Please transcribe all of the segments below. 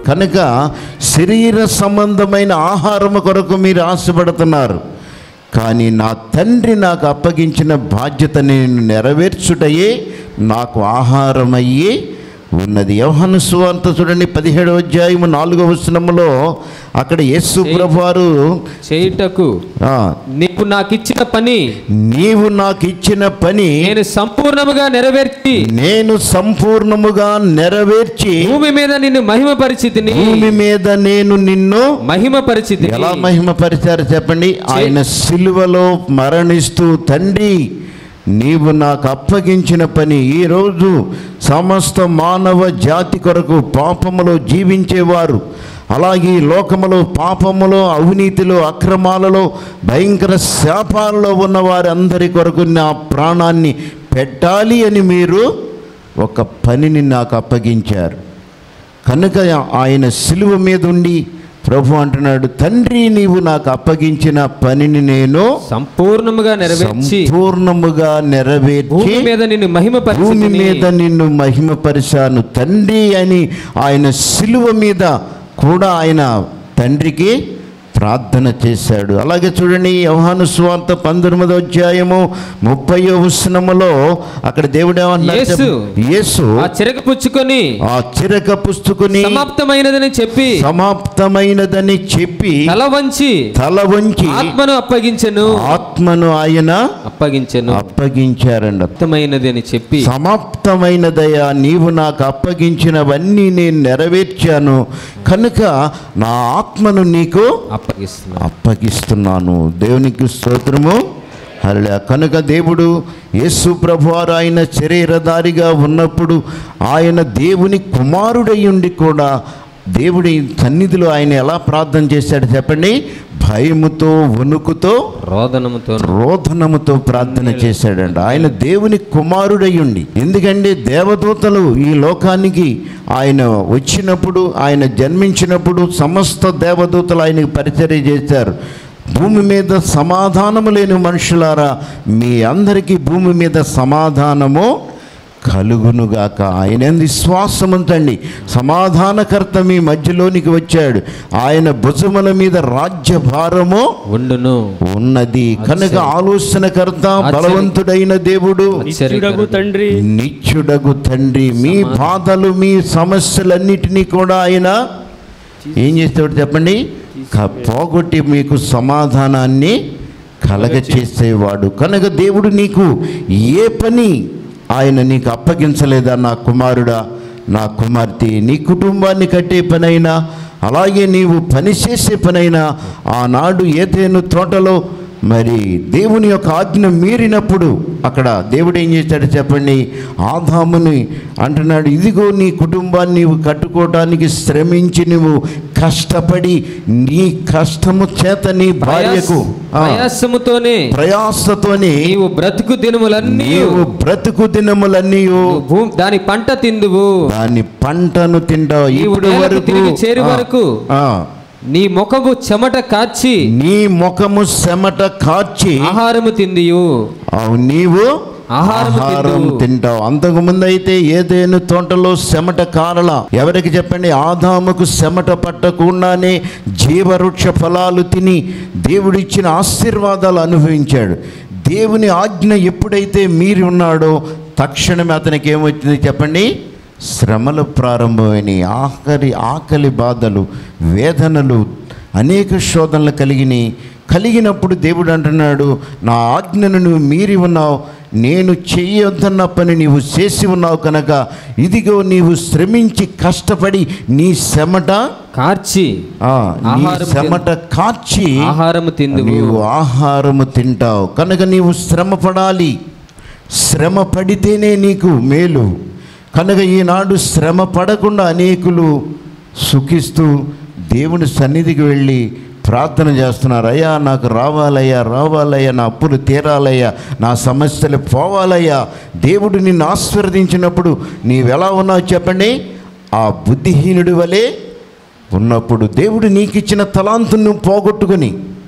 కనుక శరీర సంబంధమైన ఆహారం కొరకు మీరు ఆశపడుతున్నారు కానీ నా తండ్రి నాకు అప్పగించిన బాధ్యత నేను నెరవేర్చుటయే నాకు ఆహారమయ్యి ఉన్నది యోహాను సువార్త చూడండి పదిహేడవ అధ్యాయము నాలుగవ వచనములో అక్కడ యేసు ప్రభువారు చేయుటకు ఆ, నీవు నాకు ఇచ్చిన పని నీవు నాకు ఇచ్చిన పని నేను సంపూర్ణముగా నెరవేర్చి నేను సంపూర్ణముగా నెరవేర్చి భూమి మీద నిన్ను మహిమ పరిచితిని భూమి మీద నేను నిన్ను మహిమ పరిచితిని ఎలా మహిమపరిచారు చెప్పండి ఆయన సిలువలో మరణిస్తూ తండ్రి నీవు నాకు అప్పగించిన పని ఈరోజు సమస్త మానవ జాతి కొరకు పాపములో జీవించేవారు అలాగే ఈ లోకములో పాపములో అవినీతిలో అక్రమాలలో భయంకర శాపాలలో ఉన్న వారందరి కొరకు నా ప్రాణాన్ని పెట్టాలి అని మీరు ఒక పనిని నాకు అప్పగించారు కనుక ఆయన సిలువ మీద ఉండి ప్రభు అంటున్నాడు తండ్రి నీవు నాకు అప్పగించిన పనిని నేను సంపూర్ణముగా నెరవేర్చి సంపూర్ణముగా నెరవేర్చి భూమి మీద నిన్ను మహిమ భూమి పరిచితిని మీద నిన్ను మహిమపరిచాను తండ్రి అని ఆయన సిలువ మీద కూడా ఆయన తండ్రికి ప్రార్థన చేశాడు అలాగే చూడండి యోహాను స్వార్త పంతొమ్మిదో అధ్యాయము ముప్పయో వచనములో అక్కడ దేవుడు ఏమన్నాడు యేసు చెప్పు? యేసు ఆ చిరక పుచ్చుకొని ఆ చిరక పుస్తుకుని సమాప్తమైనదని చెప్పి సమాప్తమైనదని చెప్పి తల వంచి తల వంచి ఆత్మను అప్పగించెను ఆత్మను ఆయన అప్పగించెను అప్పగించారండి అర్థమైనది అని చెప్పి సమాప్తమైనదయా నీవు నాకు అప్పగించినవన్నీ నేను నెరవేర్చాను కనుక నా ఆత్మను నీకు అప్పగిస్తున్నాను అప్పగిస్తున్నాను దేవునికి స్తోత్రము హల్లెలూయా కనుక దేవుడు యేసు ప్రభువారు ఆయన శరీరధారిగా ఉన్నప్పుడు ఆయన దేవుని కుమారుడై ఉండి కూడా దేవుడి సన్నిధిలో ఆయన ఎలా ప్రార్థన చేశాడు చెప్పండి భయముతో వణుకుతో రోదనముతో రోధనముతో ప్రార్థన చేశాడండి ఆయన దేవుని కుమారుడయ్యుండి ఎందుకంటే దేవదూతలు ఈ లోకానికి ఆయన వచ్చినప్పుడు ఆయన జన్మించినప్పుడు సమస్త దేవదూతలు ఆయనకి పరిచర్య చేశారు భూమి మీద సమాధానము లేని మనుషులారా మీ అందరికీ భూమి మీద సమాధానము కలుగునుగాక ఆయన విశ్వాసం ఉంచండి సమాధానకర్త మీ మధ్యలోనికి వచ్చాడు ఆయన భుజముల మీద రాజ్యభారము ఉండును ఉన్నది కనుక ఆలోచనకర్త బలవంతుడైన దేవుడు నిత్యుడగు తండ్రి నిత్యుడగు తండ్రి మీ బాధలు మీ సమస్యలన్నిటినీ కూడా ఆయన ఏం చేస్తాడు చెప్పండి క- పోగొట్టి మీకు సమాధానాన్ని కలగచేసేవాడు కనుక దేవుడు నీకు ఏ పని ఆయన నీకు అప్పగించలేదా నా కుమారుడా నా కుమార్తె నీ కుటుంబాన్ని కట్టే పనైనా అలాగే నీవు పని చేసే పనైనా ఆనాడు ఏదేను తోటలో మరి దేవుని యొక్క ఆజ్ఞ మీరినప్పుడు అక్కడ దేవుడు ఏం చేశాడు చెప్పండి ఆదాముని అంటున్నాడు ఇదిగో నీ కుటుంబాన్ని నీవు కట్టుకోవటానికి శ్రమించి నువ్వు కష్టపడి నీ కష్టము చేత నీ భార్యకు ఆ, ప్రయాసముతోనే ప్రయాసతోని నీవు బ్రతుకు దినములన్నీ నీవు బ్రతుకు దినములన్నీ భూమి దాని పంట తిందువు దాని పంటను తింటావు నీవు ఇప్పుడు నేలకు వరకు తిరిగి చేరు ఆ, వరకు ఆ, నీ ముఖము చెమట కార్చి నీ ముఖము చెమట కార్చి ఆహారము తిందియు అవు నీవు ఆహారము ఆహారం తిందువు. తింటావు అంతకుముందు అయితే ఏదేను తోటలో చెమట కారల ఎవరికి చెప్పండి ఆదాముకు చెమట పట్టకుండానే జీవవృక్ష ఫలాలు తిని దేవుడిచ్చిన ఆశీర్వాదాలు అనుభవించాడు దేవుని ఆజ్ఞ ఎప్పుడైతే మీరు ఉన్నాడో తక్షణమే అతనికి ఏమొచ్చింది చెప్పండి శ్రమలు ప్రారంభమైనవి ఆఖరి ఆకలి బాధలు వేదనలు అనేక శోధనలు కలిగినాయి కలిగినప్పుడు దేవుడు అంటున్నాడు నా ఆజ్ఞను నువ్వు మీరి ఉన్నావు నేను చెయ్యొద్దన్న పని నీవు చేసి ఉన్నావు కనుక ఇదిగో నీవు శ్రమించి కష్టపడి నీ చెమట కార్చి ఆ, నీ ఆహారము చెమట కాచి ఆహారము తిందువు నీవు ఆహారము తింటావు కనుక నీవు శ్రమ పడాలి శ్రమ పడితేనే నీకు మేలు కనుక ఈనాడు శ్రమ పడకుండా అనేకులు సుఖిస్తూ దేవుని సన్నిధికి వెళ్ళి ప్రార్థన చేస్తున్నారు అయ్యా నాకు రావాలయ్యా రావాలయ్యా నా అప్పులు తీరాలయ్యా నా సమస్యలు పోవాలయ్యా దేవుడు నిన్ను ఆశీర్వదించినప్పుడు నీవెలా ఉన్నావు చెప్పండి ఆ బుద్ధిహీనుడి వలె ఉన్నప్పుడు దేవుడు నీకు ఇచ్చిన తలాంతును పోగొట్టుకుని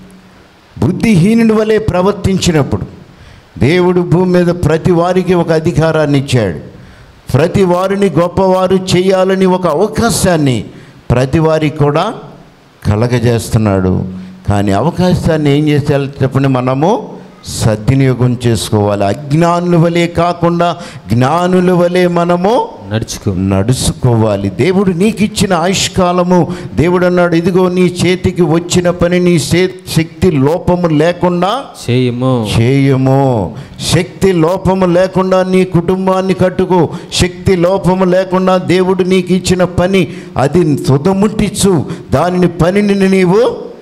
బుద్ధిహీనుడి వలె ప్రవర్తించినప్పుడు దేవుడు భూమి మీద ప్రతి వారికి ఒక అధికారాన్ని ఇచ్చాడు ప్రతి వారిని గొప్పవారు చేయాలని ఒక అవకాశాన్ని ప్రతి వారికి కూడా కలగజేస్తున్నాడు కానీ అవకాశాన్ని ఏం చేసేయాలి చెప్పండి మనము సద్వినియోగం చేసుకోవాలి అజ్ఞానుల వలె కాకుండా జ్ఞానుల వలె మనము నడుచుకో నడుచుకోవాలి దేవుడు నీకు ఇచ్చిన ఆయుష్కాలము దేవుడు అన్నాడు ఇదిగో నీ చేతికి వచ్చిన పని నీ శే- శక్తి లోపము లేకుండా చేయము చేయము శక్తి లోపము లేకుండా నీ కుటుంబాన్ని కట్టుకో శక్తి లోపము లేకుండా దేవుడు నీకు ఇచ్చిన పని అది తుదముట్టించు దానిని పనిని నీవు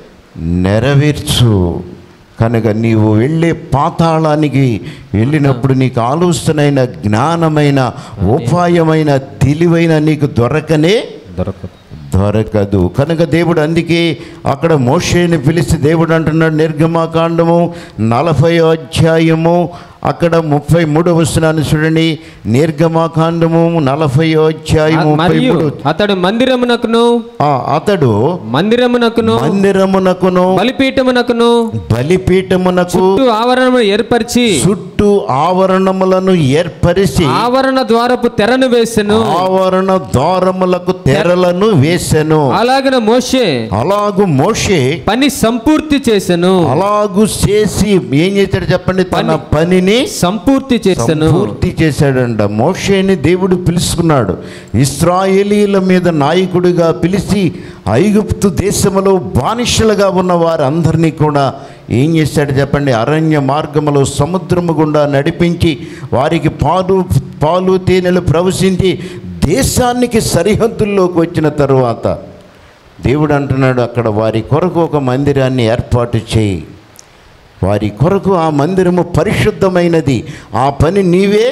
నెరవేర్చు కనుక నీవు వెళ్ళే పాతాళానికి వెళ్ళినప్పుడు నీకు ఆలోచనైన జ్ఞానమైన ఉపాయమైన తెలివైన నీకు దొరకనే దొరకదు దొరకదు కనుక దేవుడు అందుకే అక్కడ మోషేని పిలిచి దేవుడు అంటున్నాడు నిర్గమాకాండము నలభై అధ్యాయము అక్కడ ముప్పై మూడవ వచనాన్ని చూడండి నిర్గమాకాండము నలభై అధ్యాయం ముప్పై మరియు మూడు అతడు మందిరమునకును ఆ, అతడు మందిరమునకును మందిరమునకును బలిపీఠమునకును బలిపీఠమునకు చుట్టూ ఆవరణము ఏర్పరిచి చుట్టూ ఆవరణములను ఏర్పరిచి ఆవరణ ద్వారపు తెరను వేసెను ఆవరణ ద్వారములకు తెరలను వేసెను అలాగిన మోషే అలాగు మోషే పని సంపూర్తి చేసెను అలాగు చేసి ఏం చేశాడు చెప్పండి తన పనిని సంపూర్తి చేసెను పూర్తి చేశాడంట మోషేని దేవుడు పిలుచుకున్నాడు ఇస్రాయేలీల మీద నాయకుడిగా పిలిచి ఐగుప్తు దేశంలో బానిసలుగా ఉన్న వారందరినీ కూడా ఏం చేశాడు చెప్పండి అరణ్య మార్గములో సముద్రము గుండా నడిపించి వారికి పాలు పాలు తేనెలు ప్రవశించి దేశానికి సరిహద్దుల్లోకి వచ్చిన తరువాత దేవుడు అంటున్నాడు అక్కడ వారి కొరకు ఒక మందిరాన్ని ఏర్పాటు చేయి వారి కొరకు ఆ మందిరము పరిశుద్ధమైనది ఆ పని నీవే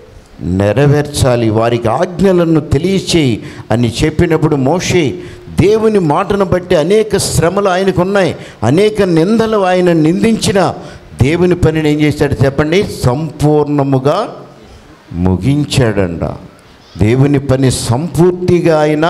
నెరవేర్చాలి వారికి ఆజ్ఞలను తెలియచేయి అని చెప్పినప్పుడు మోషే దేవుని మాటను బట్టి అనేక శ్రమలు ఆయనకు ఉన్నాయి అనేక నిందలు ఆయన నిందించిన దేవుని పనిని ఏం చేశాడు చెప్పండి సంపూర్ణముగా ముగించాడంట దేవుని పని సంపూర్తిగా ఆయన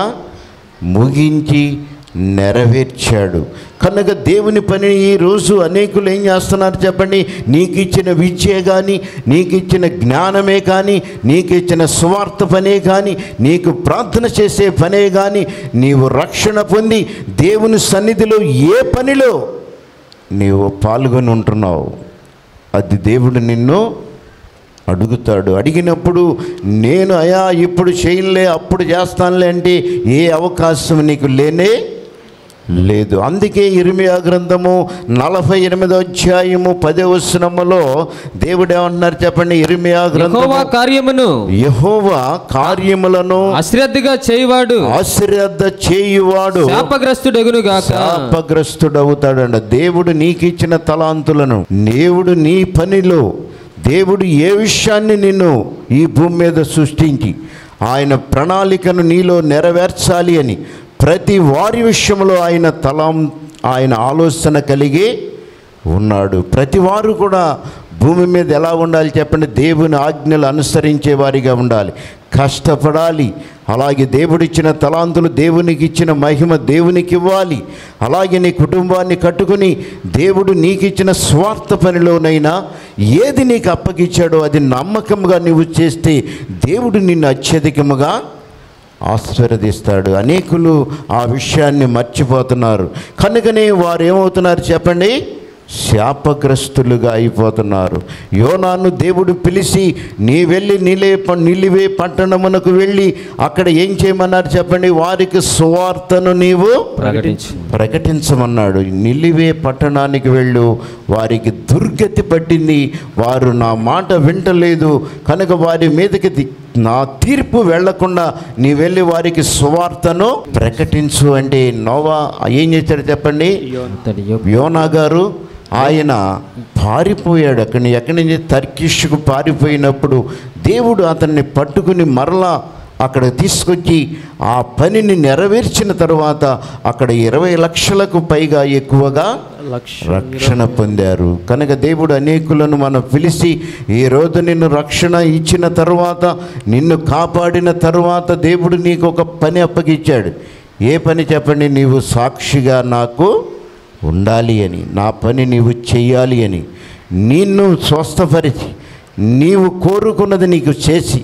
ముగించి నెరవేర్చాడు కనుక దేవుని పని ఈరోజు అనేకులు ఏం చేస్తున్నారు చెప్పండి నీకు ఇచ్చిన విద్య కానీ నీకు ఇచ్చిన జ్ఞానమే కానీ నీకు ఇచ్చిన స్వార్థ పనే కానీ నీకు ప్రార్థన చేసే పనే కానీ నీవు రక్షణ పొంది దేవుని సన్నిధిలో ఏ పనిలో నీవు పాల్గొని ఉంటున్నావు అది దేవుడు నిన్ను అడుగుతాడు అడిగినప్పుడు నేను అయా ఇప్పుడు చేయలే అప్పుడు చేస్తానులే అంటే ఏ అవకాశం నీకు లేనే లేదు అందుకే ఇరిమియా గ్రంథము నలభై ఎనిమిదో అధ్యాయము పదవ వచనములో దేవుడు ఏమంటున్నారు చెప్పండి ఇరిమియా గ్రంథము యెహోవా కార్యమును యహోవా కార్యములను అశ్రద్ధగా చేయవాడు ఆశ్రద్ధ చేయువాడు శాపగ్రస్తుడగును గాక శాపగ్రస్తుడవుతాడంట దేవుడు నీకు ఇచ్చిన తలాంతులను దేవుడు నీ పనిలో దేవుడు ఏ విషయాన్ని నిన్ను ఈ భూమి మీద సృష్టించి ఆయన ప్రణాళికను నీలో నెరవేర్చాలి అని ప్రతి వారి విషయంలో ఆయన తలం ఆయన ఆలోచన కలిగి ఉన్నాడు ప్రతి వారు కూడా భూమి మీద ఎలా ఉండాలి చెప్పండి దేవుని ఆజ్ఞలు అనుసరించే వారిగా ఉండాలి కష్టపడాలి అలాగే దేవుడిచ్చిన తలాంతులు దేవునికి ఇచ్చిన మహిమ దేవునికి ఇవ్వాలి అలాగే నీ కుటుంబాన్ని కట్టుకుని దేవుడు నీకు ఇచ్చిన స్వార్థ పనిలోనైనా ఏది నీకు అప్పగించాడో అది నమ్మకంగా నువ్వు చేస్తే దేవుడు నిన్ను అత్యధికముగా ఆశీర్వదిస్తాడు అనేకులు ఆ విషయాన్ని మర్చిపోతున్నారు కనుకనే వారు ఏమవుతున్నారు చెప్పండి శాపగ్రస్తులుగా అయిపోతున్నారు యోనాను దేవుడు పిలిచి నీ వెళ్ళి నిలే నిలివే పట్టణమునకు వెళ్ళి అక్కడ ఏం చేయమన్నారు చెప్పండి వారికి సువార్తను నీవు ప్రకటించు ప్రకటించమన్నాడు నిలివే పట్టణానికి వెళ్ళు వారికి దుర్గతి పట్టింది వారు నా మాట వింటలేదు కనుక వారి మీదకి ది- నా తీర్పు వెళ్లకుండా నీ వెళ్ళి వారికి సువార్తను ప్రకటించు అంటే నోవా ఏం చేశాడు చెప్పండి అతడు యొ- యోనా గారు ఆయన పారిపోయాడు అక్కడి ఎక్కడి నుంచి తర్కిష్కు పారిపోయినప్పుడు దేవుడు అతన్ని పట్టుకుని మరలా అక్కడ తీసుకొచ్చి ఆ పనిని నెరవేర్చిన తర్వాత అక్కడ ఇరవై లక్షలకు పైగా ఎక్కువగా రక్షణ పొందారు కనుక దేవుడు అనేకులను మనం పిలిచి ఈ రోజు నిన్ను రక్షణ ఇచ్చిన తర్వాత నిన్ను కాపాడిన తర్వాత దేవుడు నీకు ఒక పని అప్పగిచ్చాడు ఏ పని చెప్పండి నీవు సాక్షిగా నాకు ఉండాలి అని నా పని నీవు చెయ్యాలి అని నిన్ను స్వస్థపరిచి నీవు కోరుకున్నది నీకు చేసి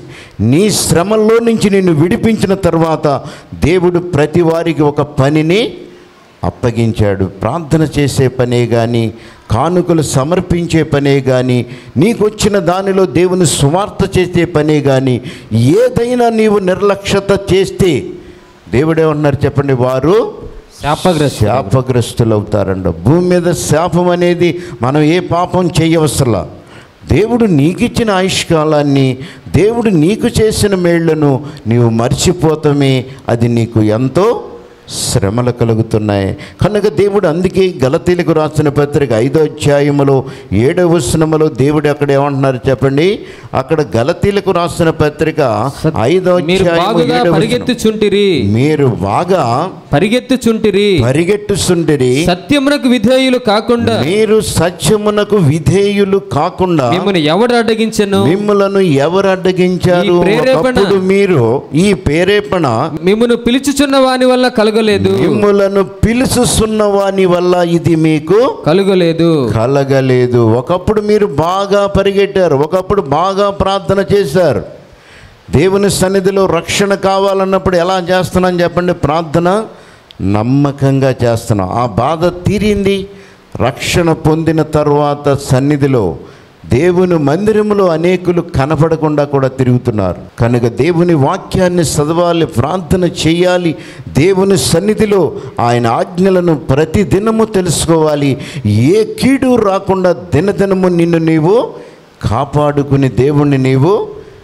నీ శ్రమల్లో నుంచి నిన్ను విడిపించిన తర్వాత దేవుడు ప్రతి వారికి ఒక పనిని అప్పగించాడు ప్రార్థన చేసే పనే కానీ కానుకలు సమర్పించే పనే కానీ నీకొచ్చిన దానిలో దేవుని సువార్త చేసే పనే కానీ ఏదైనా నీవు నిర్లక్ష్యత చేస్తే దేవుడేమన్నారు చెప్పండి వారు శాపగ్రస్త శాపగ్రస్తులు అవుతారంట భూమి మీద శాపం అనేది మనం ఏ పాపం చేయవసలా దేవుడు నీకిచ్చిన ఆయుష్కాలాన్ని దేవుడు నీకు చేసిన మేళ్లను నీవు మర్చిపోతామే అది నీకు ఎంతో శ్రమలు కలుగుతున్నాయి కనుక దేవుడు అందుకే గలతీలకు రాసిన పత్రిక ఐదో అధ్యాయములో ఏడవ వచనములో దేవుడు అక్కడ ఏమంటున్నారు చెప్పండి అక్కడ గలతీలకు రాసిన పత్రిక ఐదో మీరు అధ్యాయము బాగుగా ఏడవ వచనం. పరిగెత్తుచుంటిరి మీరు బాగా పరిగెత్తుచుంటిరి పరిగెట్టుచుండిరి సత్యమునకు విధేయులు కాకుండా మీరు సత్యమునకు విధేయులు కాకుండా మిమ్మల్ని ఎవడు అడ్డగించెను మిమ్మలను ఎవరు అడ్డగించారు ఈ ప్రేరేపణ- ఒకప్పుడు మీరు ఈ ప్రేరేపణ మిమ్మను పిలుచుచున్న వాని వల్ల కలగలేదు మిమ్మలను పిలుచుస్తున్న వాని వల్ల ఇది మీకు కలుగలేదు కలగలేదు ఒకప్పుడు మీరు బాగా పరిగెట్టారు ఒకప్పుడు బాగా ప్రార్థన చేశారు దేవుని సన్నిధిలో రక్షణ కావాలన్నప్పుడు ఎలా చేస్తున్నాం చెప్పండి ప్రార్థన నమ్మకంగా చేస్తున్నాం ఆ బాధ తీరింది రక్షణ పొందిన తర్వాత సన్నిధిలో దేవుని మందిరములో అనేకులు కనపడకుండా కూడా తిరుగుతున్నారు కనుక దేవుని వాక్యాన్ని చదవాలి ప్రార్థన చేయాలి దేవుని సన్నిధిలో ఆయన ఆజ్ఞలను ప్రతి దినము తెలుసుకోవాలి ఏ కీడు రాకుండా దినదినము నిన్ను నీవు కాపాడుకుని దేవుణ్ణి నీవు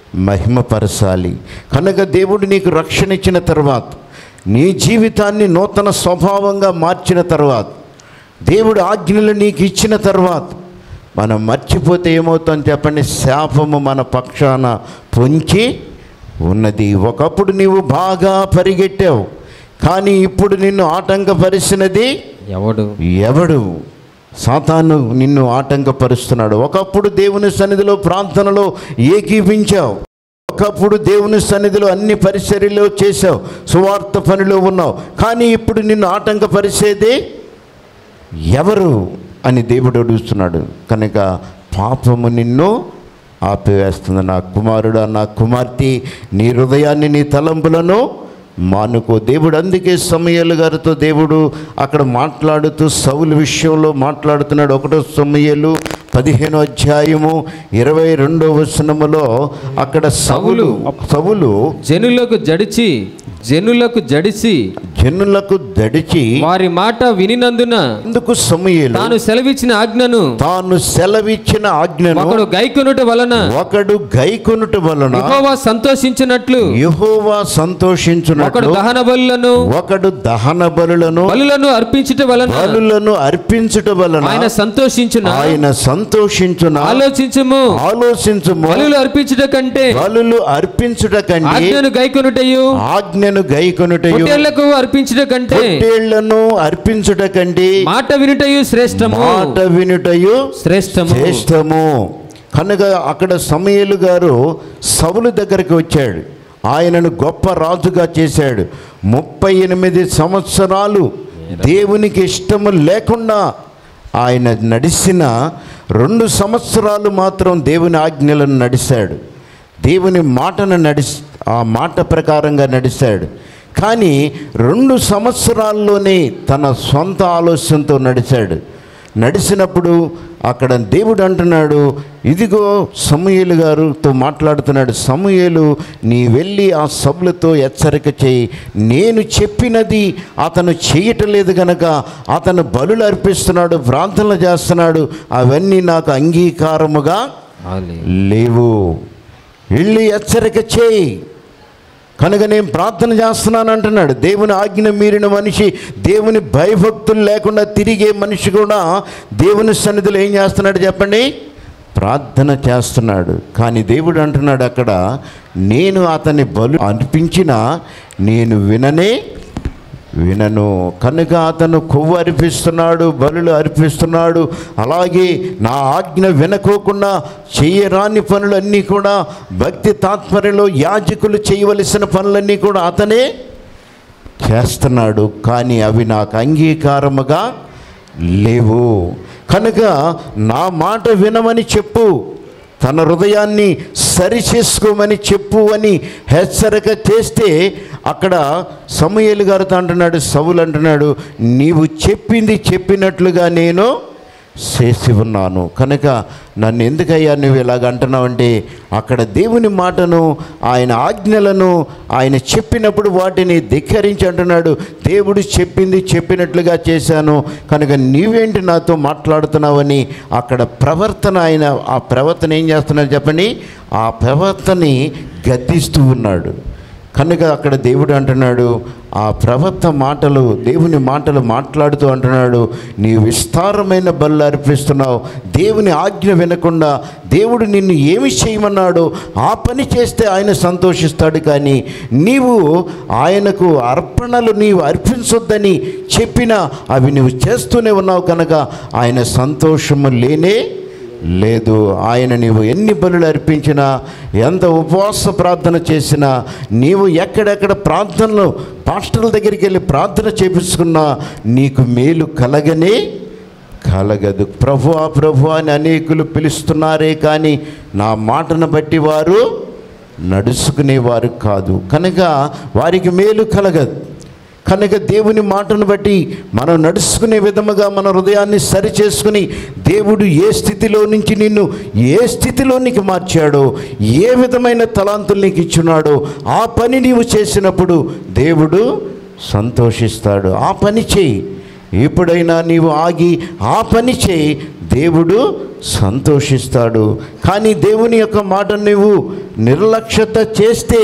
మహిమపరచాలి కనుక దేవుడు నీకు రక్షణ ఇచ్చిన తర్వాత నీ జీవితాన్ని నూతన స్వభావంగా మార్చిన తర్వాత దేవుడు ఆజ్ఞలు నీకు ఇచ్చిన తర్వాత మనం మర్చిపోతే ఏమవుతాం చెప్పండి శాపము మన పక్షాన పొంచి ఉన్నది ఒకప్పుడు నీవు బాగా పరిగెట్టావు కానీ ఇప్పుడు నిన్ను ఆటంకపరిచినది ఎవడు ఎవడు సాతాను నిన్ను ఆటంకపరుస్తున్నాడు ఒకప్పుడు దేవుని సన్నిధిలో ప్రార్థనలో ఏకీపించావు ఒకప్పుడు దేవుని సన్నిధిలో అన్ని పరిచర్యలు చేశావు సువార్త పనిలో ఉన్నావు కానీ ఇప్పుడు నిన్ను ఆటంకపరిచేది ఎవరు అని దేవుడు అడుగుతున్నాడు కనుక పాపము నిన్ను ఆపివేస్తుంది నా కుమారుడు నా కుమార్తె నీ హృదయాన్ని నీ తలంపులను మానుకో దేవుడు అందుకే సమయాలు గారితో దేవుడు అక్కడ మాట్లాడుతూ సౌలు విషయంలో మాట్లాడుతున్నాడు ఒకటో సమయాలు పదిహేనో అధ్యాయము ఇరవై రెండో వచనములో అక్కడ సవులు సవులు జనులకు జడిచి జనులకు జడిసి జనులకు దడిచి వారి మాట వినినందున ఎందుకు సమయలు తాను సెలవిచ్చిన ఆజ్ఞను తాను సెలవిచ్చిన ఆజ్ఞను ఒకడు గైకొనుట వలన ఒకడు గైకొనుట వలన యెహోవా సంతోషించినట్లు యెహోవా ఒకడు సంతోషించున్నట్లు దహన బలులను ఒకడు దహన బలులను బలులను అర్పించుట వలన బలులను అర్పించుట వలన ఆయన సంతోషించున ఆయన సంతోషించున ఆలోచించుము ఆలోచించుము బలులు అర్పించుట కంటే బలులు అర్పించుట కంటే ఆజ్ఞను గైకొనుటయు ఆజ్ఞను గైకొనుటయు పొట్టేళ్లకు అర్పించుట కంటే పొట్టేళ్లను అర్పించుట కంటే మాట వినుటయు శ్రేష్టము మాట వినుటయు శ్రేష్టము శ్రేష్టము కనుక అక్కడ సమయలు గారు సవులు దగ్గరికి వచ్చాడు ఆయనను గొప్ప రాజుగా చేశాడు ముప్పై ఎనిమిది సంవత్సరాలు దేవునికి ఇష్టము లేకుండా ఆయన నడిచిన రెండు సంవత్సరాలు మాత్రం దేవుని ఆజ్ఞలను నడిచాడు దేవుని మాటను నడిచి ఆ మాట ప్రకారంగా నడిచాడు కానీ రెండు సంవత్సరాల్లోనే తన సొంత ఆలోచనతో నడిచాడు నడిచినప్పుడు అక్కడ దేవుడు అంటున్నాడు ఇదిగో సమూయేలు గారుతో మాట్లాడుతున్నాడు సమూయేలు నీ వెళ్ళి ఆ సభ్యులతో హెచ్చరిక చేయి నేను చెప్పినది అతను చేయటం లేదు గనక అతను బలులు అర్పిస్తున్నాడు ప్రార్థనలు చేస్తున్నాడు అవన్నీ నాకు అంగీకారముగా లేవు వెళ్ళి హెచ్చరిక చేయి కనుక నేను ప్రార్థన చేస్తున్నాను అంటున్నాడు దేవుని ఆజ్ఞ మీరిన మనిషి దేవుని భయభక్తులు లేకుండా తిరిగే మనిషి కూడా దేవుని సన్నిధిలో ఏం చేస్తున్నాడు చెప్పండి ప్రార్థన చేస్తున్నాడు కానీ దేవుడు అంటున్నాడు అక్కడ నేను అతని బలు అర్పించిన నేను విననే వినను కనుక అతను కొవ్వు అర్పిస్తున్నాడు బలులు అర్పిస్తున్నాడు అలాగే నా ఆజ్ఞ వినకోకుండా చేయరాని పనులన్నీ కూడా భక్తి తాత్పర్యంలో యాజకులు చేయవలసిన పనులన్నీ కూడా అతనే చేస్తున్నాడు కానీ అవి నాకు అంగీకారముగా లేవు కనుక నా మాట వినమని చెప్పు తన హృదయాన్ని సరి చేసుకోమని చెప్పు అని హెచ్చరిక చేస్తే అక్కడ సమూయేలు గారితో అంటున్నాడు సవులు అంటున్నాడు నీవు చెప్పింది చెప్పినట్లుగా నేను చేసి ఉన్నాను కనుక నన్ను ఎందుకయ్యా నువ్వు ఇలాగ అంటున్నావంటే అక్కడ దేవుని మాటను ఆయన ఆజ్ఞలను ఆయన చెప్పినప్పుడు వాటిని ధిక్కరించి అంటున్నాడు దేవుడు చెప్పింది చెప్పినట్లుగా చేశాను కనుక నీవేంటి నాతో మాట్లాడుతున్నావని అక్కడ ప్రవర్తన ఆయన ఆ ప్రవర్తన ఏం చేస్తున్నారు చెప్పండి ఆ ప్రవర్తని గద్దిస్తూ ఉన్నాడు కనుక అక్కడ దేవుడు అంటున్నాడు ఆ ప్రవక్త మాటలు దేవుని మాటలు మాట్లాడుతూ అంటున్నాడు నీ విస్తారమైన బలు అర్పిస్తున్నావు దేవుని ఆజ్ఞ వినకుండా దేవుడు నిన్ను ఏమి చేయమన్నాడో ఆ పని చేస్తే ఆయన సంతోషిస్తాడు కానీ నీవు ఆయనకు అర్పణలు నీవు అర్పించొద్దని చెప్పినా అవి నువ్వు చేస్తూనే ఉన్నావు కనుక ఆయన సంతోషము లేనే లేదు ఆయన నీవు ఎన్ని బలులు అర్పించినా ఎంత ఉపవాస ప్రార్థన చేసినా నీవు ఎక్కడెక్కడ ప్రార్థనలు పాస్టర్ల దగ్గరికి వెళ్ళి ప్రార్థన చేపించుకున్నా నీకు మేలు కలగనే కలగదు ప్రభు ప్రభు అని అనేకులు పిలుస్తున్నారే కానీ నా మాటను బట్టి వారు నడుచుకునేవారు కాదు కనుక వారికి మేలు కలగదు కనుక దేవుని మాటను బట్టి మనం నడుచుకునే విధముగా మన హృదయాన్ని సరి చేసుకుని దేవుడు ఏ స్థితిలో నుంచి నిన్ను ఏ స్థితిలోనికి మార్చాడో ఏ విధమైన తలాంతులు నీకు ఇచ్చున్నాడో ఆ పని నీవు చేసినప్పుడు దేవుడు సంతోషిస్తాడు ఆ పని చేయి ఎప్పుడైనా నీవు ఆగి ఆ పని చేయి దేవుడు సంతోషిస్తాడు కానీ దేవుని యొక్క మాట నువ్వు నిర్లక్ష్యత చేస్తే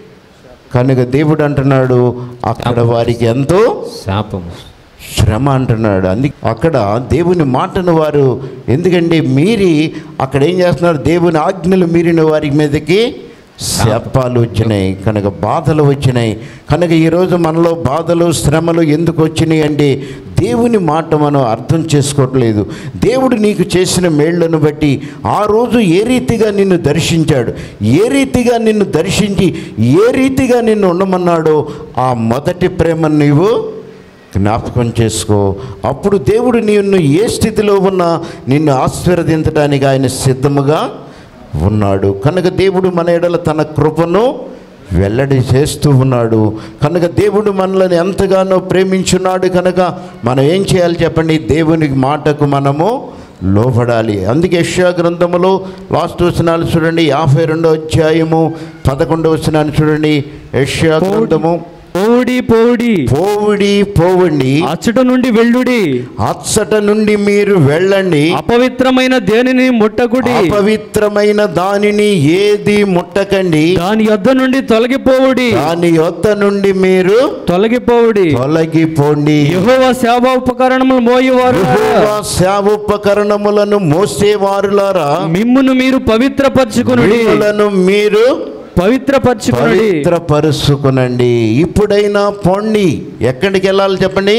కనుక దేవుడు అంటున్నాడు అక్కడ వారికి ఎంతో శాపము శ్రమ అంటున్నాడు అందుకే అక్కడ దేవుని మాటను వారు ఎందుకంటే మీరి అక్కడ ఏం చేస్తున్నారు దేవుని ఆజ్ఞలు మీరిన వారి మీదకి శాపాలు వచ్చినాయి కనుక బాధలు వచ్చినాయి కనుక ఈరోజు మనలో బాధలు శ్రమలు ఎందుకు వచ్చినాయి అంటే దేవుని మాట మనం అర్థం చేసుకోవట్లేదు దేవుడు నీకు చేసిన మేళ్లను బట్టి ఆ రోజు ఏ రీతిగా నిన్ను దర్శించాడు ఏ రీతిగా నిన్ను దర్శించి ఏ రీతిగా నిన్ను ఉండమన్నాడో ఆ మొదటి ప్రేమను నీవు జ్ఞాపకం చేసుకో అప్పుడు దేవుడు నిన్ను ఏ స్థితిలో ఉన్నా నిన్ను ఆశీర్వదించడానికి ఆయన సిద్ధముగా ఉన్నాడు కనుక దేవుడు మన ఎడల తన కృపను వెల్లడి చేస్తూ ఉన్నాడు కనుక దేవుడు మనల్ని ఎంతగానో ప్రేమించున్నాడు కనుక మనం ఏం చేయాలి చెప్పండి దేవునికి మాటకు మనము లోపడాలి అందుకే యెషయా గ్రంథములో లాస్ట్ వచనాలు చూడండి యాభై రెండో అధ్యాయము పదకొండవ వచనాన్ని చూడండి యెషయా గ్రంథము పోడి పోడి పోవుడి పోవండి అచ్చట నుండి వెళ్ళుడి అచ్చట నుండి మీరు వెళ్ళండి అపవిత్రమైన దేనిని ముట్టకుడి అపవిత్రమైన దానిని ఏది ముట్టకండి దాని యొద్ద నుండి తొలగిపోవుడి దాని యొద్ద నుండి మీరు తొలగిపోవుడి తొలగిపోండి యెహోవా సేవా ఉపకరణములు మోయువారు యెహోవా సేవోపకరణములను మోసేవారులారా మిమ్మును మీరు పవిత్రపరచుకునుడి మిమ్ములను మీరు పవిత్రపరచుకునుడి పవిత్రపరుచుకునండి ఇప్పుడైనా పొండి ఎక్కడికి వెళ్ళాలి చెప్పండి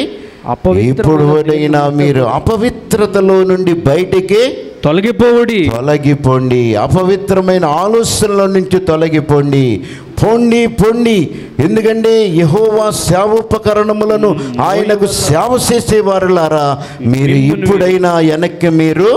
ఇప్పుడైనా మీరు అపవిత్రతలో నుండి బయటికి తొలగిపోవుడి తొలగిపోండి అపవిత్రమైన ఆలోచనల నుంచి తొలగిపోండి పొండి పొండి ఎందుకంటే యహోవా సేవోపకరణములను ఆయనకు సేవ చేసేవారులారా మీరు ఇప్పుడైనా వెనక్కి మీరు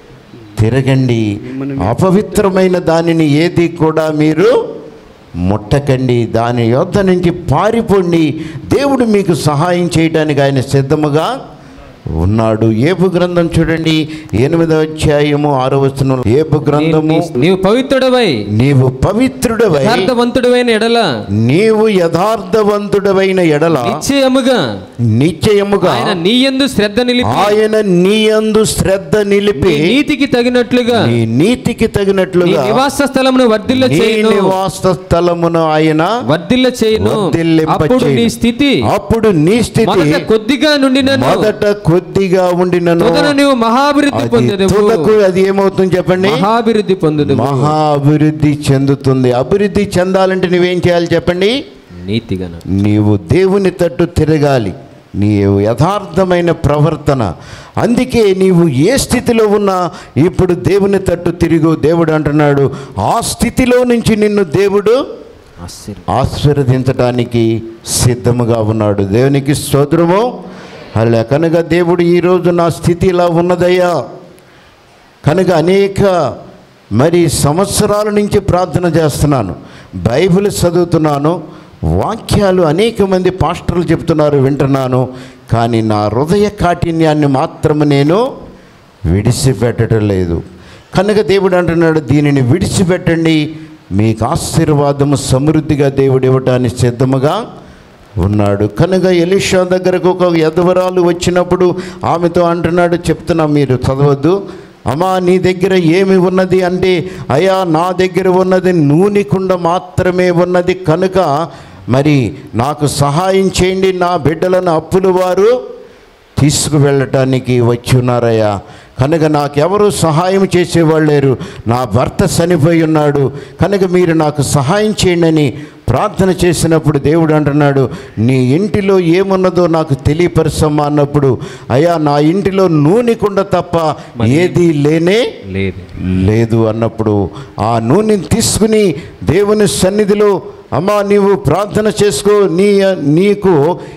తిరగండి అపవిత్రమైన దానిని ఏది కూడా మీరు ముట్టకండి దాని యొద్ద నుంచి పారిపోండి దేవుడు మీకు సహాయం చేయడానికి ఆయన సిద్ధముగా ఉన్నాడు ఏపు గ్రంథం చూడండి ఎనిమిదవ అధ్యాయము ఆరో వచనం ఏపు గ్రంథము నీవు పవిత్రుడవై నీవు పవిత్రుడవై యథార్థవంతుడవైన ఎడల నీవు యథార్థవంతుడవైన ఎడల నిశ్చయముగా నిశ్చయముగా ఆయన నీ యందు శ్రద్ధ నిలిపి ఆయన నీయందు శ్రద్ధ నిలిపి నీ నీతికి తగినట్లుగా నీ నీతికి నీ తగినట్లుగా నివాస స్థలమును వర్ధిల్ల నీ చేయను నివాస స్థలమును ఆయన వర్ధిల్ల చేయను వర్ధిల్లింప అప్పుడు నీ చేయును. స్థితి అప్పుడు నీ స్థితి మొదట కొద్దిగా నుండి నన్ను మొదట కొద్దిగా ఉండినను తుదను నీవు మహాభివృద్ధి అది పొందెదవు తుదకు అది ఏమవుతుంది చెప్పండి మహాభివృద్ధి పొందుదవు మహా అభివృద్ధి చెందుతుంది అభివృద్ధి చెందాలంటే నువ్వేం చేయాలి చెప్పండి నీతిగా నీవు దేవుని తట్టు తిరగాలి నీవు యథార్థమైన ప్రవర్తన అందుకే నీవు ఏ స్థితిలో ఉన్నా ఇప్పుడు దేవుని తట్టు తిరుగు దేవుడు అంటున్నాడు ఆ స్థితిలో నుంచి నిన్ను దేవుడు ఆశీర్వదించడానికి సిద్ధముగా ఉన్నాడు దేవునికి స్తోత్రము అలా కనుక దేవుడు ఈరోజు నా స్థితి ఇలా ఉన్నదయ్యా కనుక అనేక మరి సంవత్సరాల నుంచి ప్రార్థన చేస్తున్నాను బైబిల్ చదువుతున్నాను వాక్యాలు అనేక మంది పాస్టర్లు చెప్తున్నారు వింటున్నాను కానీ నా హృదయ కాఠిన్యాన్ని మాత్రం నేను విడిచిపెట్టడం లేదు కనుక దేవుడు అంటున్నాడు దీనిని విడిచిపెట్టండి మీకు ఆశీర్వాదము సమృద్ధిగా దేవుడు ఇవ్వటానికి సిద్ధముగా ఉన్నాడు కనుక ఎలిషా దగ్గరకు ఒక యదవరాలు వచ్చినప్పుడు ఆమెతో అంటున్నాడు చెప్తున్నా మీరు చదవద్దు అమ్మా నీ దగ్గర ఏమి ఉన్నది అంటే అయ్యా నా దగ్గర ఉన్నది నూనె కుండ మాత్రమే ఉన్నది కనుక మరి నాకు సహాయం చేయండి నా బిడ్డలను అప్పులు వారు తీసుకువెళ్ళటానికి వచ్చి ఉన్నారయ్యా కనుక నాకెవరు సహాయం చేసేవాళ్ళు లేరు నా భర్త చనిపోయి ఉన్నాడు కనుక మీరు నాకు సహాయం చేయండి అని ప్రార్థన చేసినప్పుడు దేవుడు అంటున్నాడు నీ ఇంటిలో ఏమున్నదో నాకు తెలియపరచమ్మా అన్నప్పుడు అయ్యా నా ఇంటిలో నూనె కుండ తప్ప ఏది లేనే లేదు లేదు అన్నప్పుడు ఆ నూనెని తీసుకుని దేవుని సన్నిధిలో అమ్మా నీవు ప్రార్థన చేసుకో నీ నీకు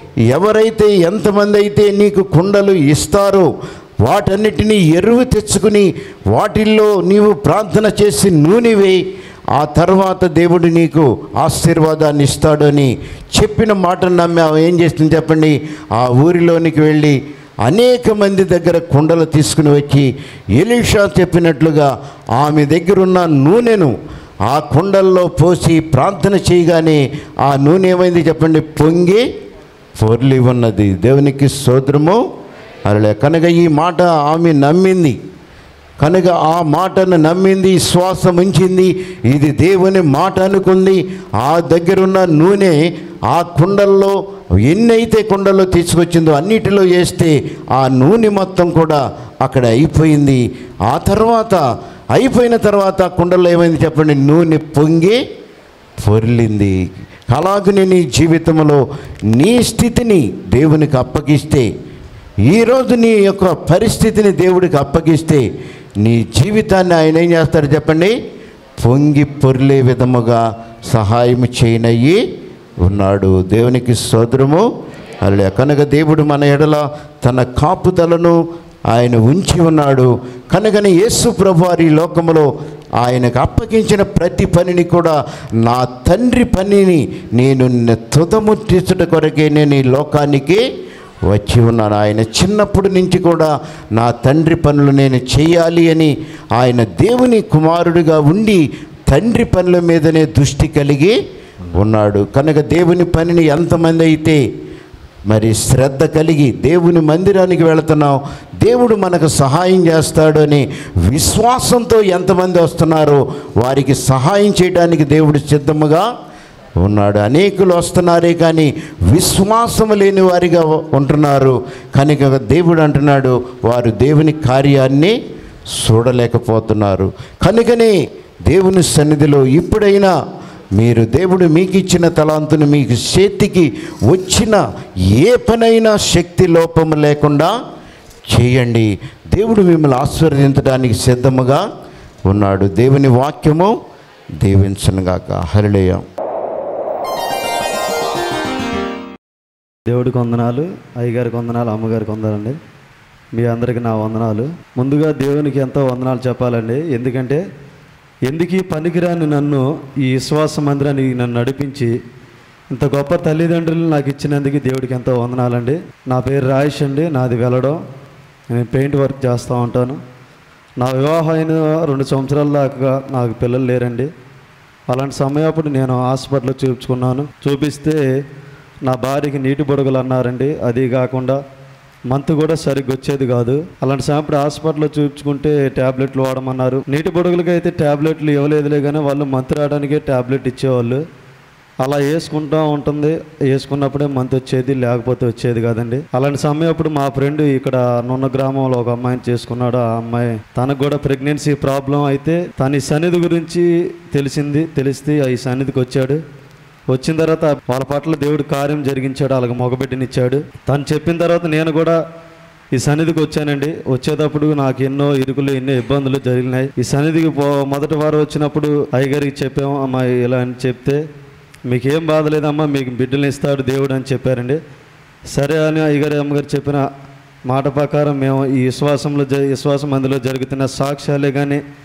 ఎవరైతే ఎంతమంది అయితే నీకు కుండలు ఇస్తారో వాటన్నిటినీ ఎరువు తెచ్చుకుని వాటిల్లో నీవు ప్రార్థన చేసి నూనె వేయి ఆ తర్వాత దేవుడు నీకు ఆశీర్వాదాన్ని ఇస్తాడని చెప్పిన మాటను నమ్మి ఆమె ఏం చేస్తుంది చెప్పండి ఆ ఊరిలోనికి వెళ్ళి అనేక మంది దగ్గర కుండలు తీసుకుని వచ్చి ఎలీషా చెప్పినట్లుగా ఆమె దగ్గర ఉన్న నూనెను ఆ కుండల్లో పోసి ప్రార్థన చేయగానే ఆ నూనె ఏమైంది చెప్పండి పొంగి పొర్లి ఉన్నది దేవునికి సోదరము అలా కనుక ఈ మాట ఆమె నమ్మింది కనుక ఆ మాటను నమ్మింది విశ్వాసం ఉంచింది ఇది దేవుని మాట అనుకుంది ఆ దగ్గరున్న నూనె ఆ కుండల్లో ఎన్నైతే కుండల్లో తీసుకొచ్చిందో అన్నిటిలో వేస్తే ఆ నూనె మొత్తం కూడా అక్కడ అయిపోయింది ఆ తర్వాత అయిపోయిన తర్వాత ఆ కుండల్లో ఏమైంది చెప్పండి నూనె పొంగి పొర్లింది అలాగనే నీ జీవితంలో నీ స్థితిని దేవునికి అప్పగిస్తే ఈరోజు నీ యొక్క పరిస్థితిని దేవుడికి అప్పగిస్తే నీ జీవితాన్ని ఆయన ఏం చేస్తాడు చెప్పండి పొంగి పొర్లే విధముగా సహాయం చేయనయ్యి ఉన్నాడు దేవునికి సోదరము అలా కనుక దేవుడు మన ఎడల తన కాపుదలను ఆయన ఉంచి ఉన్నాడు కనుకనే యేసు ప్రభు వారి లోకములో ఆయనకు అప్పగించిన ప్రతి పనిని కూడా నా తండ్రి పనిని నేను తుదముట్టించుట కొరకే నేను ఈ లోకానికి వచ్చి ఉన్నాను ఆయన చిన్నప్పటి నుంచి కూడా నా తండ్రి పనులు నేను చేయాలి అని ఆయన దేవుని కుమారుడిగా ఉండి తండ్రి పనుల మీదనే దృష్టి కలిగి ఉన్నాడు కనుక దేవుని పనిని ఎంతమంది అయితే మరి శ్రద్ధ కలిగి దేవుని మందిరానికి వెళుతున్నాం దేవుడు మనకు సహాయం చేస్తాడు అని విశ్వాసంతో ఎంతమంది వస్తున్నారో వారికి సహాయం చేయడానికి దేవుడు సిద్ధముగా ఉన్నాడు అనేకులు వస్తున్నారే కానీ విశ్వాసము లేని వారిగా ఉంటున్నారు కనుక దేవుడు అంటున్నాడు వారు దేవుని కార్యాన్ని చూడలేకపోతున్నారు కనుకనే దేవుని సన్నిధిలో ఇప్పుడైనా మీరు దేవుడు మీకు ఇచ్చిన తలాంతును మీకు చేతికి వచ్చిన ఏ పనైనా శక్తి లోపము లేకుండా చేయండి దేవుడు మిమ్మల్ని ఆశీర్వదించడానికి సిద్ధముగా ఉన్నాడు దేవుని వాక్యము దీవించనుగాక హరిలేయ దేవుడికి వందనాలు అయ్యగారికి వందనాలు అమ్మగారికి వందనాలండి మీ అందరికి నా వందనాలు ముందుగా దేవునికి ఎంతో వందనాలు చెప్పాలండి ఎందుకంటే ఎందుకు ఈ పనికిరాని నన్ను ఈ విశ్వాస మందిరానికి నన్ను నడిపించి ఇంత గొప్ప తల్లిదండ్రులు నాకు ఇచ్చినందుకు దేవుడికి ఎంతో వందనాలండి నా పేరు రాయేష్ అండి నాది వెళ్ళడం నేను పెయింట్ వర్క్ చేస్తూ ఉంటాను నా వివాహం అయిన రెండు సంవత్సరాల దాకా నాకు పిల్లలు లేరండి అలాంటి సమయప్పుడు నేను హాస్పిటల్లో చూపించుకున్నాను చూపిస్తే నా భార్యకి నీటి బుడగలు అన్నారండి అది కాకుండా మంత్ కూడా సరిగ్గా వచ్చేది కాదు అలాంటి సమయప్పుడు హాస్పిటల్లో చూపించుకుంటే ట్యాబ్లెట్లు వాడమన్నారు నీటి బుడగలకి అయితే ట్యాబ్లెట్లు ఇవ్వలేదులే కానీ వాళ్ళు మంత్ రావడానికే ట్యాబ్లెట్ ఇచ్చేవాళ్ళు అలా వేసుకుంటూ ఉంటుంది వేసుకున్నప్పుడే మంత్ వచ్చేది లేకపోతే వచ్చేది కాదండి అలాంటి సమయం అప్పుడు మా ఫ్రెండ్ ఇక్కడ నున్న గ్రామంలో ఒక అమ్మాయిని చేసుకున్నాడు ఆ అమ్మాయి తనకు కూడా ప్రెగ్నెన్సీ ప్రాబ్లం అయితే తన ఈ సన్నిధి గురించి తెలిసింది తెలిస్తే ఈ సన్నిధికి వచ్చాడు వచ్చిన తర్వాత వాళ్ళ పట్ల దేవుడు కార్యం జరిగించాడు అలాగ మగబిడ్డనిచ్చాడు తను చెప్పిన తర్వాత నేను కూడా ఈ సన్నిధికి వచ్చానండి వచ్చేటప్పుడు నాకు ఎన్నో ఇరుకులు ఎన్నో ఇబ్బందులు జరిగినాయి ఈ సన్నిధికి పో మొదటి వారం వచ్చినప్పుడు అయ్యగారికి చెప్పాము అమ్మా ఇలా అని చెప్తే మీకేం బాధ లేదమ్మా మీకు బిడ్డలు ఇస్తాడు దేవుడు అని చెప్పారండి సరే అని అయ్యగారి అమ్మగారు చెప్పిన మాట ప్రకారం మేము ఈ విశ్వాసంలో జ విశ్వాసం అందులో జరుగుతున్న సాక్ష్యాలే కానీ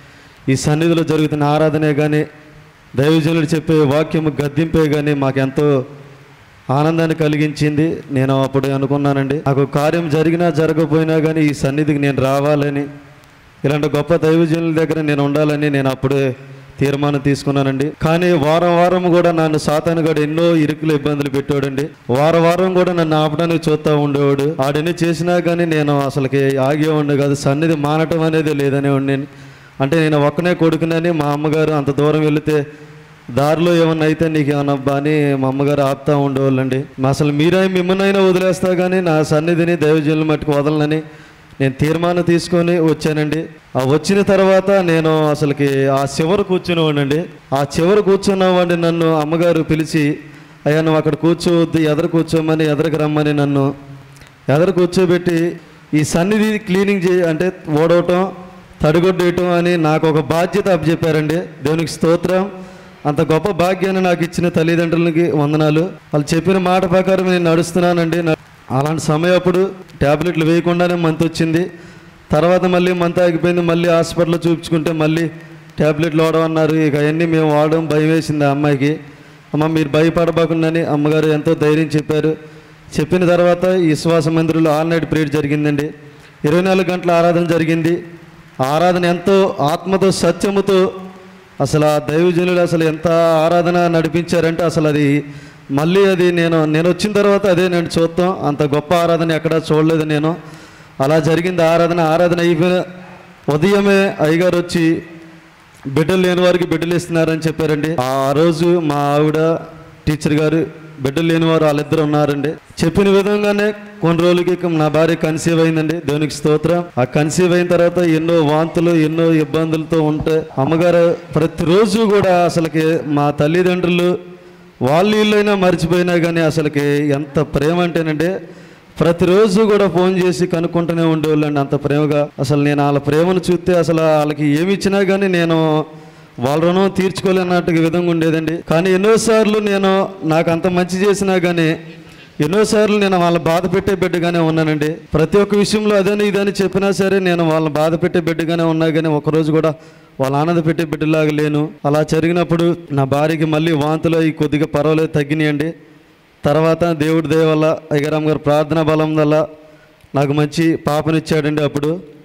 ఈ సన్నిధిలో జరుగుతున్న ఆరాధనే కానీ దైవజనుడు చెప్పే వాక్యము గద్దింపే కానీ మాకెంతో ఆనందాన్ని కలిగించింది నేను అప్పుడు అనుకున్నానండి నాకు కార్యం జరిగినా జరగకపోయినా కానీ ఈ సన్నిధికి నేను రావాలని ఇలాంటి గొప్ప దైవజనుల దగ్గర నేను ఉండాలని నేను అప్పుడే తీర్మానం తీసుకున్నానండి కానీ వారం వారం కూడా నన్ను సాతానుగాడు ఎన్నో ఇరుకులు ఇబ్బందులు పెట్టాడండి వారం వారం కూడా నన్ను ఆపడానికి చూస్తూ ఉండేవాడు ఆడన్నీ చేసినా కానీ నేను అసలుకి ఆగే ఉండే కాదు సన్నిధి మానటం అనేది లేదనే ఉండి అంటే నేను ఒక్కనే కొడుకునని మా అమ్మగారు అంత దూరం వెళితే దారిలో ఏమన్నా అయితే నీకు ఏమన్నా అబ్బా అని మా అమ్మగారు ఆపుతా ఉండేవాళ్ళండి మా అసలు మీరే మిమ్మల్నైనా వదిలేస్తా కానీ నా సన్నిధిని దైవజనుల మట్టుకు వదలనని నేను తీర్మానం తీసుకొని వచ్చానండి ఆ వచ్చిన తర్వాత నేను అసలుకి ఆ చివర కూర్చునేవాడినండి ఆ చివర కూర్చున్నవాడిని నన్ను అమ్మగారు పిలిచి అయ్యా నువ్వు అక్కడ కూర్చోవద్దు ఎదరు కూర్చోమని ఎదరికి రమ్మని నన్ను ఎదరు కూర్చోబెట్టి ఈ సన్నిధి క్లీనింగ్ చేయ అంటే ఓడవటం తడిగొడ్డేయటం అని నాకు ఒక బాధ్యత అప్పచెప్పారండి దేవునికి స్తోత్రం అంత గొప్ప భాగ్యాన్ని నాకు ఇచ్చిన తల్లిదండ్రులకి వందనాలు వాళ్ళు చెప్పిన మాట ప్రకారం నేను నడుస్తున్నానండి నా- అలాంటి సమయం అప్పుడు ట్యాబ్లెట్లు వేయకుండానే మంత్ వచ్చింది తర్వాత మళ్ళీ మంత్ ఆగిపోయింది మళ్ళీ హాస్పిటల్లో చూపించుకుంటే మళ్ళీ ట్యాబ్లెట్లు వాడమన్నారు ఇక అవన్నీ మేము వాడడం భయం వేసింది ఆ అమ్మాయికి అమ్మ మీరు భయపడబోకుండాని అమ్మగారు ఎంతో ధైర్యం చెప్పారు చెప్పిన తర్వాత ఈ విశ్వాస మందిరంలో ఆల్ నైట్ ప్రేయర్ జరిగిందండి ఇరవై నాలుగు గంటల ఆరాధన జరిగింది ఆ ఆరాధన ఎంతో ఆత్మతో సత్యముతో అసలు ఆ దైవజనులు అసలు ఎంత ఆరాధన నడిపించారంటే అసలు అది మళ్ళీ అది నేను నేను వచ్చిన తర్వాత అదే నేను చూస్తాం అంత గొప్ప ఆరాధన ఎక్కడా చూడలేదు నేను అలా జరిగింది ఆరాధన ఆరాధన అయిపోయిన ఉదయమే అయ్యగారు వచ్చి బిడ్డలు లేని వారికి బిడ్డలు ఇస్తున్నారని చెప్పారండి ఆ రోజు మా ఆవిడ టీచర్ గారు బిడ్డలు లేని వారు వాళ్ళిద్దరు ఉన్నారండి చెప్పిన విధంగానే కొన్ని రోజులకి ఇక నా భార్య కన్సీవ్ అయిందండి దేవునికి స్తోత్రం ఆ కన్సీవ్ అయిన తర్వాత ఎన్నో వాంతులు ఎన్నో ఇబ్బందులతో ఉంటే అమ్మగారు ప్రతిరోజు కూడా అసలుకి మా తల్లిదండ్రులు వాళ్ళు వీళ్ళైనా మర్చిపోయినా కానీ అసలుకి ఎంత ప్రేమ అంటేనంటే ప్రతిరోజు కూడా ఫోన్ చేసి కనుక్కుంటూనే ఉండేవాళ్ళండి అంత ప్రేమగా అసలు నేను వాళ్ళ ప్రేమను చూస్తే అసలు వాళ్ళకి ఏమి ఇచ్చినా కానీ నేను వాళ్ళ రుణం తీర్చుకోలేనట్టు విధంగా ఉండేదండి కానీ ఎన్నోసార్లు నేను నాకు అంత మంచి చేసినా కానీ ఎన్నోసార్లు నేను వాళ్ళని బాధ పెట్టే బిడ్డగానే ఉన్నానండి ప్రతి ఒక్క విషయంలో అదని ఇదని చెప్పినా సరే నేను వాళ్ళని బాధ పెట్టే బిడ్డగానే ఉన్నా కానీ ఒకరోజు కూడా వాళ్ళ ఆనంద పెట్టే బిడ్డలాగా లేను అలా జరిగినప్పుడు నా భార్యకి మళ్ళీ వాంతులు అవి కొద్దిగా పర్వాలేదు తగ్గినాయండి తర్వాత దేవుడి దయ వల్ల అయ్యగారాం గారు ప్రార్థన బలం వల్ల నాకు మంచి పాపనిచ్చాడండి అప్పుడు